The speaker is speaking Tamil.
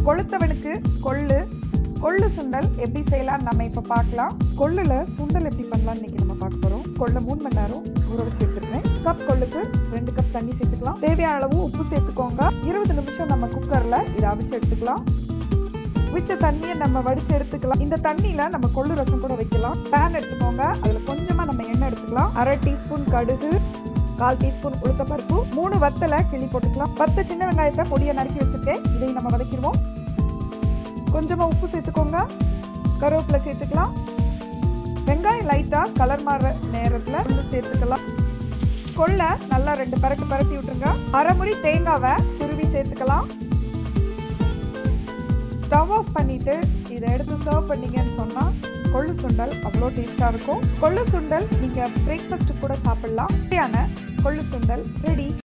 கொளுத்தவனுக்கு கொள்ளு கொள்ளு சுண்டல் எப்படி செய்யலாம்னு நம்ம இப்போ பார்க்கலாம் கொள்ளுல சுண்டல் எப்படி பண்ணலாம்னு இன்னைக்கு நம்ம பார்க்க போகிறோம் கொள்ளை மூணு மணி நேரம் ஊற வச்சு எடுத்துருக்கேன் கப் கொள்ளுக்கு ரெண்டு கப் தண்ணி சேர்த்துக்கலாம் தேவையான அளவு உப்பு சேர்த்துக்கோங்க இருபது நிமிஷம் நம்ம குக்கரில் இதை அவிச்சு எடுத்துக்கலாம் மிச்ச தண்ணியை நம்ம வடிச்சு எடுத்துக்கலாம் இந்த தண்ணியில நம்ம கொள்ளு ரசம் கூட வைக்கலாம் பேன் எடுத்துக்கோங்க அதுல கொஞ்சமா நம்ம எண்ணெய் எடுத்துக்கலாம் அரை டீஸ்பூன் கடுகு கால் டீஸ்பூன் உளுத்தப்பருப்பு மூணு வத்தலை கிள்ளி போட்டுக்கலாம் பத்து சின்ன வெங்காயத்தை பொடியை நறுக்கி வச்சிருக்கேன் இதையும் நம்ம வதக்கிடுவோம் கொஞ்சமா உப்பு சேர்த்துக்கோங்க கருவேப்பிலை சேர்த்துக்கலாம் வெங்காயம் லைட்டா கலர் மாறுற நேரத்துல வந்து சேர்த்துக்கலாம் கொள்ளை நல்லா ரெண்டு பரட்டு பரட்டி விட்டுருங்க அரை முடி தேங்காவை துருவி சேர்த்துக்கலாம் ஸ்டவ் ஆஃப் பண்ணிட்டு இதை எடுத்து சர்வ் பண்ணீங்கன்னு சொன்னால் கொள்ளு சுண்டல் அவ்வளோ டேஸ்ட்டாக இருக்கும் கொள்ளு சுண்டல் நீங்கள் பிரேக்ஃபாஸ்ட்டு கூட சாப்பிட்லாம் சரியான கொள்ளு சுண்டல் ரெடி